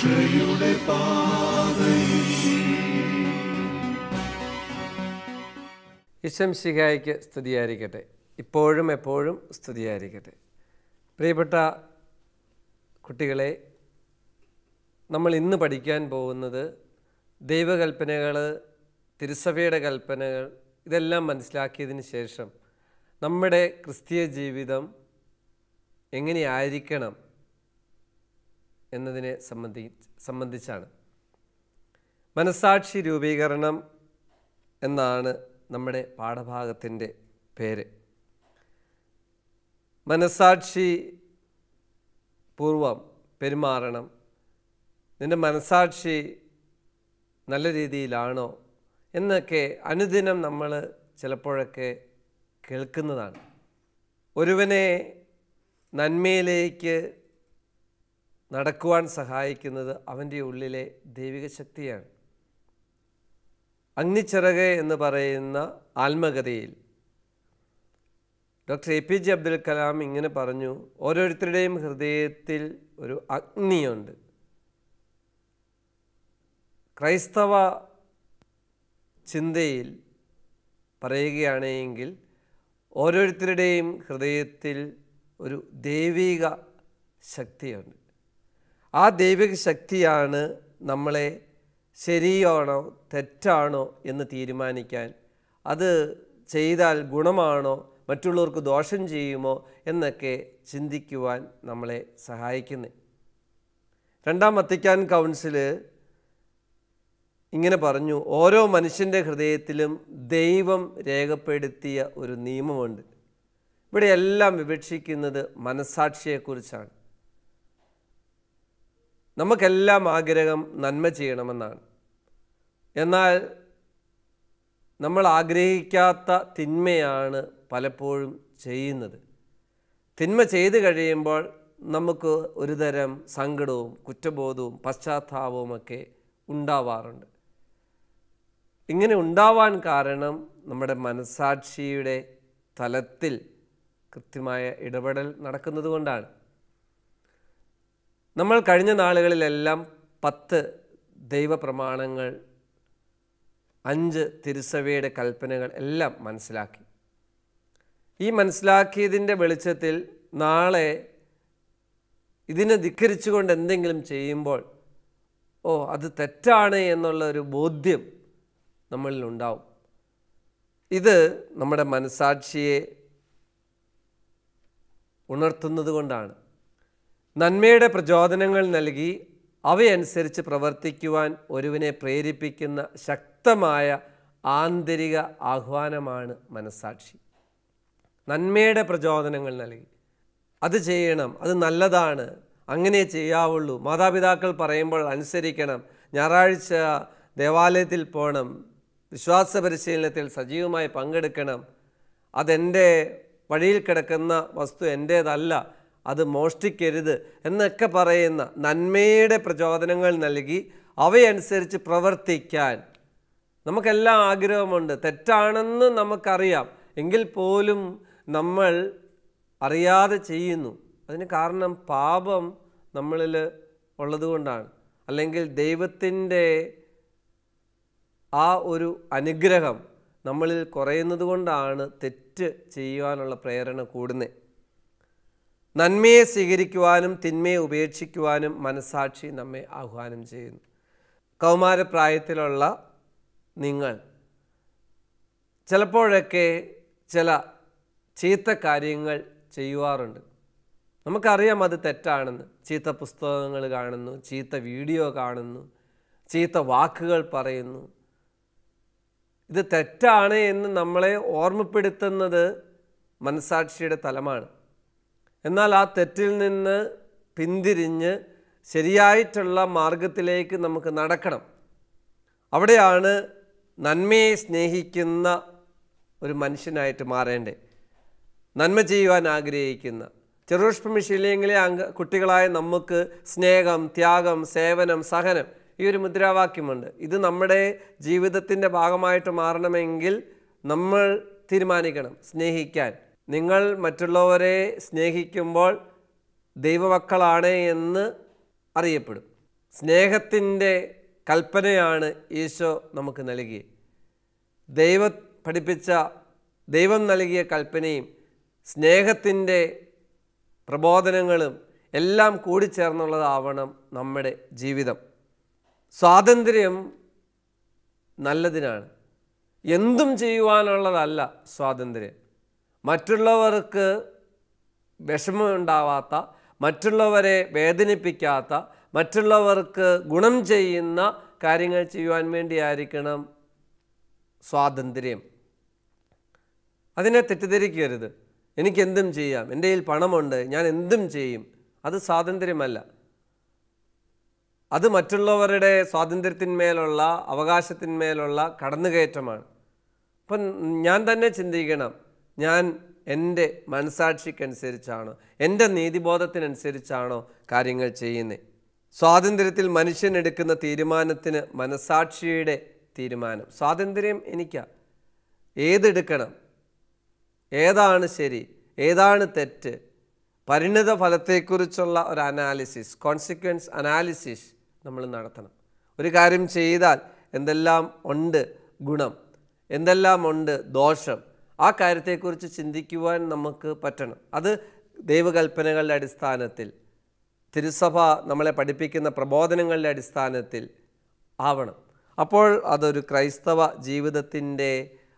രക്ഷയുടെ ഇശംശിഹായ്ക്ക് സ്തുതിയായിരിക്കട്ടെ ഇപ്പോഴും എപ്പോഴും സ്തുതിയായിരിക്കട്ടെ പ്രിയപ്പെട്ട കുട്ടികളെ നമ്മൾ ഇന്ന് പഠിക്കാൻ പോകുന്നത് ദൈവകൽപ്പനകൾ തിരുസഭയുടെ കൽപ്പനകൾ ഇതെല്ലാം മനസ്സിലാക്കിയതിന് ശേഷം നമ്മുടെ ക്രിസ്തീയ ജീവിതം എങ്ങനെയായിരിക്കണം എന്നതിനെ സംബന്ധി സംബന്ധിച്ചാണ് മനസാക്ഷി രൂപീകരണം എന്നാണ് നമ്മുടെ പാഠഭാഗത്തിൻ്റെ പേര് മനസാക്ഷി പൂർവം പെരുമാറണം നിൻ്റെ മനസാക്ഷി നല്ല രീതിയിലാണോ എന്നൊക്കെ അനുദിനം നമ്മൾ ചിലപ്പോഴൊക്കെ കേൾക്കുന്നതാണ് ഒരുവനെ നന്മയിലേക്ക് നടക്കുവാൻ സഹായിക്കുന്നത് അവൻ്റെ ഉള്ളിലെ ദൈവിക ശക്തിയാണ് അഗ്നിച്ചിറക് എന്ന് പറയുന്ന ആത്മകഥയിൽ doctor A P J Abdul Kalam ഇങ്ങനെ പറഞ്ഞു ഓരോരുത്തരുടെയും ഹൃദയത്തിൽ ഒരു അഗ്നിയുണ്ട് ക്രൈസ്തവ ചിന്തയിൽ പറയുകയാണെങ്കിൽ ഓരോരുത്തരുടെയും ഹൃദയത്തിൽ ഒരു ദൈവിക ശക്തിയുണ്ട് ആ ദൈവിക ശക്തിയാണ് നമ്മളെ ശരിയാണോ തെറ്റാണോ എന്ന് തീരുമാനിക്കാൻ അത് ചെയ്താൽ ഗുണമാണോ മറ്റുള്ളവർക്ക് ദോഷം ചെയ്യുമോ എന്നൊക്കെ ചിന്തിക്കുവാൻ നമ്മളെ സഹായിക്കുന്നത് രണ്ടാം വത്തിക്കാൻ കൗൺസില് ഇങ്ങനെ പറഞ്ഞു ഓരോ മനുഷ്യൻ്റെ ഹൃദയത്തിലും ദൈവം രേഖപ്പെടുത്തിയ ഒരു നിയമമുണ്ട് ഇവിടെ എല്ലാം വിവക്ഷിക്കുന്നത് മനസാക്ഷിയെക്കുറിച്ചാണ് നമുക്കെല്ലാം ആഗ്രഹം നന്മ ചെയ്യണമെന്നാണ് എന്നാൽ നമ്മൾ ആഗ്രഹിക്കാത്ത തിന്മയാണ് പലപ്പോഴും ചെയ്യുന്നത് തിന്മ ചെയ്തു കഴിയുമ്പോൾ നമുക്ക് ഒരുതരം സങ്കടവും കുറ്റബോധവും പശ്ചാത്താപവും ഒക്കെ ഉണ്ടാവാറുണ്ട് ഇങ്ങനെ ഉണ്ടാവാൻ കാരണം നമ്മുടെ മനസാക്ഷിയുടെ തലത്തിൽ കൃത്യമായ ഇടപെടൽ നടക്കുന്നത് കൊണ്ടാണ് നമ്മൾ കഴിഞ്ഞ നാളുകളിലെല്ലാം പത്ത് ദൈവപ്രമാണങ്ങൾ അഞ്ച് തിരുസഭയുടെ കൽപ്പനകൾ എല്ലാം മനസ്സിലാക്കി ഈ മനസ്സിലാക്കിയതിൻ്റെ വെളിച്ചത്തിൽ നാളെ ഇതിനെ ധിക്കരിച്ചുകൊണ്ട് എന്തെങ്കിലും ചെയ്യുമ്പോൾ ഓ അത് തെറ്റാണ് എന്നുള്ള ഒരു ബോധ്യം നമ്മളിൽ ഉണ്ടാവും ഇത് നമ്മുടെ മനസാക്ഷിയെ ഉണർത്തുന്നത് കൊണ്ടാണ് നന്മയുടെ പ്രചോദനങ്ങൾ നൽകി അവയനുസരിച്ച് പ്രവർത്തിക്കുവാൻ ഒരുവിനെ പ്രേരിപ്പിക്കുന്ന ശക്തമായ ആന്തരിക ആഹ്വാനമാണ് മനസാക്ഷി നന്മയുടെ പ്രചോദനങ്ങൾ നൽകി അത് ചെയ്യണം അത് നല്ലതാണ് അങ്ങനെ ചെയ്യാവുള്ളൂ മാതാപിതാക്കൾ പറയുമ്പോൾ അനുസരിക്കണം ഞായറാഴ്ച ദേവാലയത്തിൽ പോകണം വിശ്വാസ പരിശീലനത്തിൽ സജീവമായി പങ്കെടുക്കണം അതെൻ്റെ വഴിയിൽ കിടക്കുന്ന വസ്തു എൻ്റേതല്ല അത് മോഷ്ടിക്കരുത് എന്നൊക്കെ പറയുന്ന നന്മയുടെ പ്രചോദനങ്ങൾ നൽകി അവയനുസരിച്ച് പ്രവർത്തിക്കാൻ നമുക്കെല്ലാം ആഗ്രഹമുണ്ട് തെറ്റാണെന്ന് നമുക്കറിയാം എങ്കിൽ പോലും നമ്മൾ അറിയാതെ ചെയ്യുന്നു അതിന് കാരണം പാപം നമ്മളിൽ ഉള്ളതുകൊണ്ടാണ് അല്ലെങ്കിൽ ദൈവത്തിൻ്റെ ആ ഒരു അനുഗ്രഹം നമ്മളിൽ കുറയുന്നത് കൊണ്ടാണ് തെറ്റ് ചെയ്യുവാനുള്ള പ്രേരണ കൂടുന്നത് നന്മയെ സ്വീകരിക്കുവാനും തിന്മയെ ഉപേക്ഷിക്കുവാനും മനസാക്ഷി നമ്മെ ആഹ്വാനം ചെയ്യുന്നു കൗമാരപ്രായത്തിലുള്ള നിങ്ങൾ ചിലപ്പോഴൊക്കെ ചില ചീത്ത കാര്യങ്ങൾ ചെയ്യുവാറുണ്ട് നമുക്കറിയാം അത് തെറ്റാണെന്ന് ചീത്ത പുസ്തകങ്ങൾ കാണുന്നു ചീത്ത വീഡിയോ കാണുന്നു ചീത്ത വാക്കുകൾ പറയുന്നു ഇത് തെറ്റാണ് എന്ന് നമ്മളെ ഓർമ്മപ്പെടുത്തുന്നത് മനസാക്ഷിയുടെ തലമാണ് എന്നാൽ ആ തെറ്റിൽ നിന്ന് പിന്തിരിഞ്ഞ് ശരിയായിട്ടുള്ള മാർഗത്തിലേക്ക് നമുക്ക് നടക്കണം അവിടെയാണ് നന്മയെ സ്നേഹിക്കുന്ന ഒരു മനുഷ്യനായിട്ട് മാറേണ്ടത് നന്മ ചെയ്യുവാൻ ആഗ്രഹിക്കുന്ന ചെറുഷ്പമിശീലയങ്ങളിലെ അംഗ കുട്ടികളായ നമുക്ക് സ്നേഹം ത്യാഗം സേവനം സഹനം ഈ ഒരു മുദ്രാവാക്യമുണ്ട് ഇത് നമ്മുടെ ജീവിതത്തിൻ്റെ ഭാഗമായിട്ട് മാറണമെങ്കിൽ നമ്മൾ തീരുമാനിക്കണം സ്നേഹിക്കാൻ നിങ്ങൾ മറ്റുള്ളവരെ സ്നേഹിക്കുമ്പോൾ ദൈവമക്കളാണ് എന്ന് അറിയപ്പെടും സ്നേഹത്തിൻ്റെ കൽപ്പനയാണ് ഈശോ നമുക്ക് നൽകി ദൈവ പഠിപ്പിച്ച ദൈവം നൽകിയ കൽപ്പനയും സ്നേഹത്തിൻ്റെ പ്രബോധനങ്ങളും എല്ലാം കൂടിച്ചേർന്നുള്ളതാവണം നമ്മുടെ ജീവിതം സ്വാതന്ത്ര്യം നല്ലതിനാണ് എന്തും ചെയ്യുവാനുള്ളതല്ല സ്വാതന്ത്ര്യം മറ്റുള്ളവർക്ക് വിഷമമുണ്ടാവാത്ത മറ്റുള്ളവരെ വേദനിപ്പിക്കാത്ത മറ്റുള്ളവർക്ക് ഗുണം ചെയ്യുന്ന കാര്യങ്ങൾ ചെയ്യുവാൻ വേണ്ടിയായിരിക്കണം സ്വാതന്ത്ര്യം അതിനെ തെറ്റിദ്ധരിക്കരുത് എനിക്ക് എന്തും ചെയ്യാം എൻ്റെ കയ്യിൽ പണമുണ്ട് ഞാൻ എന്തും ചെയ്യും അത് സ്വാതന്ത്ര്യമല്ല അത് മറ്റുള്ളവരുടെ സ്വാതന്ത്ര്യത്തിന്മേലുള്ള അവകാശത്തിന്മേലുള്ള കടന്നുകയറ്റമാണ് അപ്പം ഞാൻ തന്നെ ചിന്തിക്കണം ഞാൻ എൻ്റെ മനസാക്ഷിക്കനുസരിച്ചാണോ എൻ്റെ നീതിബോധത്തിനനുസരിച്ചാണോ കാര്യങ്ങൾ ചെയ്യുന്നത് സ്വാതന്ത്ര്യത്തിൽ മനുഷ്യൻ എടുക്കുന്ന തീരുമാനത്തിന് മനസാക്ഷിയുടെ തീരുമാനം സ്വാതന്ത്ര്യം എനിക്കാ ഏതെടുക്കണം ഏതാണ് ശരി ഏതാണ് തെറ്റ് പരിണിത ഫലത്തെക്കുറിച്ചുള്ള ഒരു അനാലിസിസ് കോൺസിക്വൻസ് അനാലിസിസ് നമ്മൾ നടത്തണം ഒരു കാര്യം ചെയ്താൽ എന്തെല്ലാം ഉണ്ട് ഗുണം എന്തെല്ലാം ഉണ്ട് ദോഷം ആ കാര്യത്തെക്കുറിച്ച് ചിന്തിക്കുവാൻ നമുക്ക് പറ്റണം അത് ദൈവകൽപ്പനകളുടെ അടിസ്ഥാനത്തിൽ തിരുസഭ നമ്മളെ പഠിപ്പിക്കുന്ന പ്രബോധനങ്ങളുടെ അടിസ്ഥാനത്തിൽ ആവണം അപ്പോൾ അതൊരു ക്രൈസ്തവ ജീവിതത്തിൻ്റെ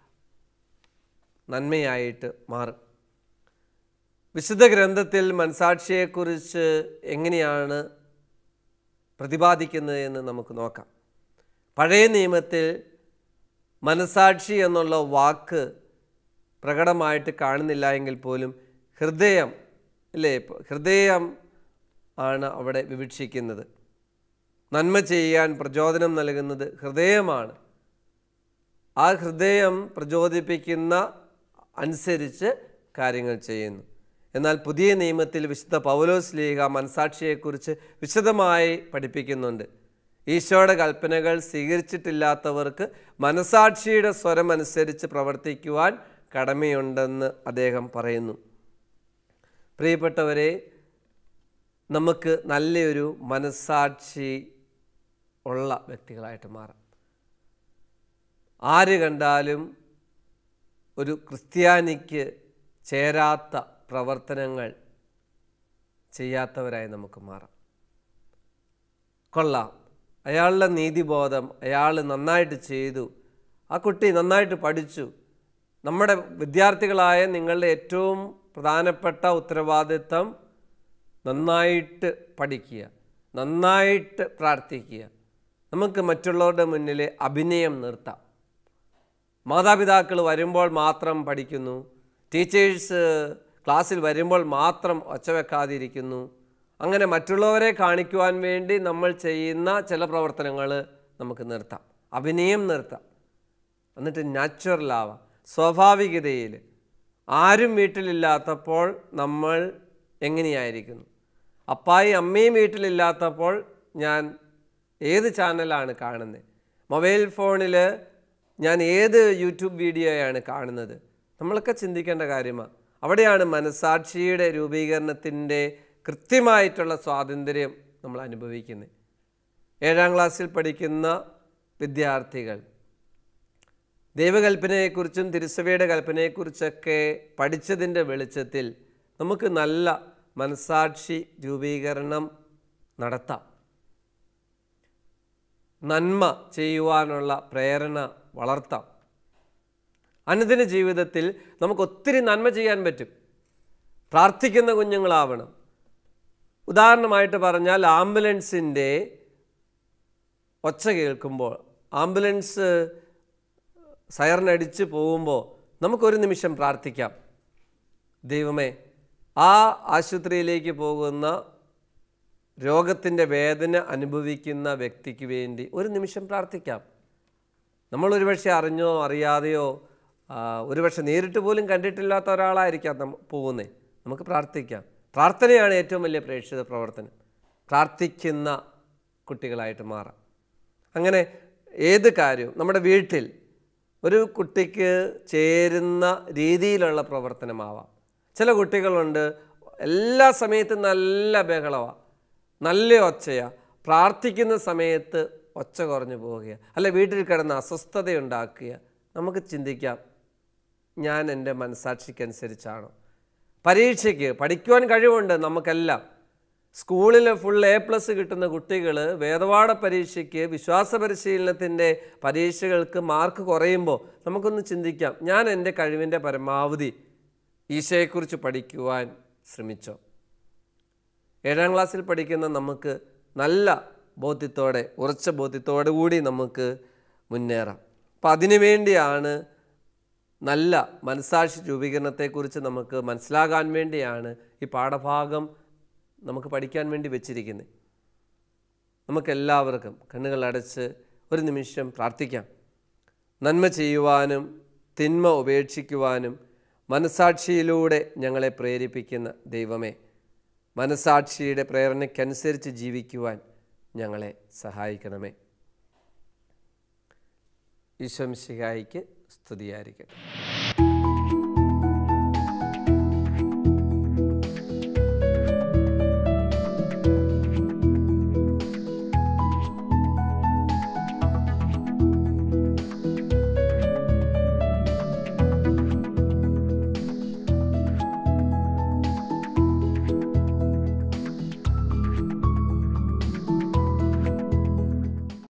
നന്മയായിട്ട് മാറും വിശുദ്ധ ഗ്രന്ഥത്തിൽ മനസാക്ഷിയെക്കുറിച്ച് എങ്ങനെയാണ് പ്രതിപാദിക്കുന്നത് എന്ന് നമുക്ക് നോക്കാം പഴയ നിയമത്തിൽ മനസാക്ഷി എന്നുള്ള വാക്ക് പ്രകടമായിട്ട് കാണുന്നില്ല എങ്കിൽ പോലും ഹൃദയം അല്ലേ ഹൃദയം ആണ് അവിടെ വിവക്ഷിക്കുന്നത് നന്മ ചെയ്യാൻ പ്രചോദനം നൽകുന്നത് ഹൃദയമാണ് ആ ഹൃദയം പ്രചോദിപ്പിക്കുന്ന അനുസരിച്ച് കാര്യങ്ങൾ ചെയ്യുന്നു എന്നാൽ പുതിയ നിയമത്തിൽ വിശുദ്ധ പൗലോസ് ലീഗ മനസാക്ഷിയെക്കുറിച്ച് വിശദമായി പഠിപ്പിക്കുന്നുണ്ട് ഈശോയുടെ കൽപ്പനകൾ സ്വീകരിച്ചിട്ടില്ലാത്തവർക്ക് മനസാക്ഷിയുടെ സ്വരം അനുസരിച്ച് പ്രവർത്തിക്കുവാൻ കടമയുണ്ടെന്ന് അദ്ദേഹം പറയുന്നു പ്രിയപ്പെട്ടവരെ നമുക്ക് നല്ലൊരു മനസാക്ഷി ഉള്ള വ്യക്തികളായിട്ട് മാറാം ആര് കണ്ടാലും ഒരു ക്രിസ്ത്യാനിക്ക് ചേരാത്ത പ്രവർത്തനങ്ങൾ ചെയ്യാത്തവരായി നമുക്ക് മാറാം കൊള്ളാം അയാളുടെ നീതിബോധം അയാൾ നന്നായിട്ട് ചെയ്തു ആ കുട്ടി നന്നായിട്ട് പഠിച്ചു നമ്മുടെ വിദ്യാർത്ഥികളായ നിങ്ങളുടെ ഏറ്റവും പ്രധാനപ്പെട്ട ഉത്തരവാദിത്തം നന്നായിട്ട് പഠിക്കുക നന്നായിട്ട് പ്രാർത്ഥിക്കുക നമുക്ക് മറ്റുള്ളവരുടെ മുന്നിൽ അഭിനയം നിർത്താം മാതാപിതാക്കൾ വരുമ്പോൾ മാത്രം പഠിക്കുന്നു ടീച്ചേഴ്സ് ക്ലാസ്സിൽ വരുമ്പോൾ മാത്രം ഒച്ച വെക്കാതിരിക്കുന്നു അങ്ങനെ മറ്റുള്ളവരെ കാണിക്കുവാൻ വേണ്ടി നമ്മൾ ചെയ്യുന്ന ചില പ്രവർത്തനങ്ങൾ നമുക്ക് നിർത്താം അഭിനയം നിർത്താം എന്നിട്ട് നാച്ചുറൽ ആവാം സ്വാഭാവികതയിൽ ആരും വീട്ടിലില്ലാത്തപ്പോൾ നമ്മൾ എങ്ങനെയായിരിക്കുന്നു അപ്പായി അമ്മയും വീട്ടിലില്ലാത്തപ്പോൾ ഞാൻ ഏത് ചാനലാണ് കാണുന്നത് മൊബൈൽ ഫോണിൽ ഞാൻ ഏത് യൂട്യൂബ് വീഡിയോയാണ് കാണുന്നത് നമ്മളൊക്കെ ചിന്തിക്കേണ്ട കാര്യമാണ് അവിടെയാണ് മനസാക്ഷിയുടെ രൂപീകരണത്തിൻ്റെ കൃത്യമായിട്ടുള്ള സ്വാതന്ത്ര്യം നമ്മൾ അനുഭവിക്കുന്നത് ഏഴാം ക്ലാസ്സിൽ പഠിക്കുന്ന വിദ്യാർത്ഥികൾ ദൈവകൽപ്പനയെക്കുറിച്ചും തിരുസഭയുടെ കൽപ്പനയെക്കുറിച്ചൊക്കെ പഠിച്ചതിൻ്റെ വെളിച്ചത്തിൽ നമുക്ക് നല്ല മനസാക്ഷി രൂപീകരണം നടത്താം നന്മ ചെയ്യുവാനുള്ള പ്രേരണ വളർത്താം അനുദിന ജീവിതത്തിൽ നമുക്ക് ഒത്തിരി നന്മ ചെയ്യാൻ പറ്റും പ്രാർത്ഥിക്കുന്ന കുഞ്ഞുങ്ങളാവണം ഉദാഹരണമായിട്ട് പറഞ്ഞാൽ ആംബുലൻസിൻ്റെ ഒച്ച കേൾക്കുമ്പോൾ ആംബുലൻസ് സയറിനടിച്ച് പോകുമ്പോൾ നമുക്കൊരു നിമിഷം പ്രാർത്ഥിക്കാം ദൈവമേ ആ ആശുപത്രിയിലേക്ക് പോകുന്ന രോഗത്തിൻ്റെ വേദന അനുഭവിക്കുന്ന വ്യക്തിക്ക് വേണ്ടി ഒരു നിമിഷം പ്രാർത്ഥിക്കാം നമ്മൾ ഒരുപക്ഷെ അറിഞ്ഞോ അറിയാതെയോ ആ, ഒരുപക്ഷെ നേരിട്ട് പോലും കണ്ടിട്ടില്ലാത്ത ഒരാളായിരിക്കാം നമ്മ പോകുന്നത് നമുക്ക് പ്രാർത്ഥിക്കാം പ്രാർത്ഥനയാണ് ഏറ്റവും വലിയ പ്രേക്ഷിത പ്രവർത്തനം പ്രാർത്ഥിക്കുന്ന കുട്ടികളായിട്ട് മാറാം അങ്ങനെ ഏത് കാര്യവും നമ്മുടെ വീട്ടിൽ ഒരു കുട്ടിക്ക് ചേരുന്ന രീതിയിലുള്ള പ്രവർത്തനമാവാം ചില കുട്ടികളുണ്ട് എല്ലാ സമയത്തും നല്ല ബഹളമാണ് നല്ല ഒച്ചയാണ് പ്രാർത്ഥിക്കുന്ന സമയത്ത് ഒച്ച കുറഞ്ഞു പോവുക അല്ല വീട്ടിൽ കിടന്ന് അസ്വസ്ഥതയുണ്ടാക്കുക നമുക്ക് ചിന്തിക്കാം ഞാൻ എൻ്റെ മനസാക്ഷിക്കനുസരിച്ചാണോ പരീക്ഷയ്ക്ക് പഠിക്കുവാൻ കഴിവുണ്ട് നമുക്കെല്ലാം സ്കൂളിൽ ഫുൾ എ പ്ലസ് കിട്ടുന്ന കുട്ടികൾ വേദപാഠ പരീക്ഷയ്ക്ക് വിശ്വാസ പരിശീലനത്തിൻ്റെ പരീക്ഷകൾക്ക് മാർക്ക് കുറയുമ്പോൾ നമുക്കൊന്ന് ചിന്തിക്കാം ഞാൻ എൻ്റെ കഴിവിൻ്റെ പരമാവധി ഈശോയെക്കുറിച്ച് പഠിക്കുവാൻ ശ്രമിച്ചോ ഏഴാം ക്ലാസ്സിൽ പഠിക്കുന്ന നമുക്ക് നല്ല ബോധ്യത്തോടെ ഉറച്ച ബോധ്യത്തോടെ കൂടി നമുക്ക് മുന്നേറാം അപ്പം അതിനുവേണ്ടിയാണ് നല്ല മനസാക്ഷി രൂപീകരണത്തെക്കുറിച്ച് നമുക്ക് മനസ്സിലാകാൻ വേണ്ടിയാണ് ഈ പാഠഭാഗം നമുക്ക് പഠിക്കാൻ വേണ്ടി വെച്ചിരിക്കുന്നത് നമുക്കെല്ലാവർക്കും കണ്ണുകൾ അടച്ച് ഒരു നിമിഷം പ്രാർത്ഥിക്കാം നന്മ ചെയ്യുവാനും തിന്മ ഉപേക്ഷിക്കുവാനും മനസാക്ഷിയിലൂടെ ഞങ്ങളെ പ്രേരിപ്പിക്കുന്ന ദൈവമേ മനസാക്ഷിയുടെ പ്രേരണയ്ക്കനുസരിച്ച് ജീവിക്കുവാൻ ഞങ്ങളെ സഹായിക്കണമേ ഈശ്വംശിഹായിക്ക് സ്തുതിയായിരിക്കട്ടെ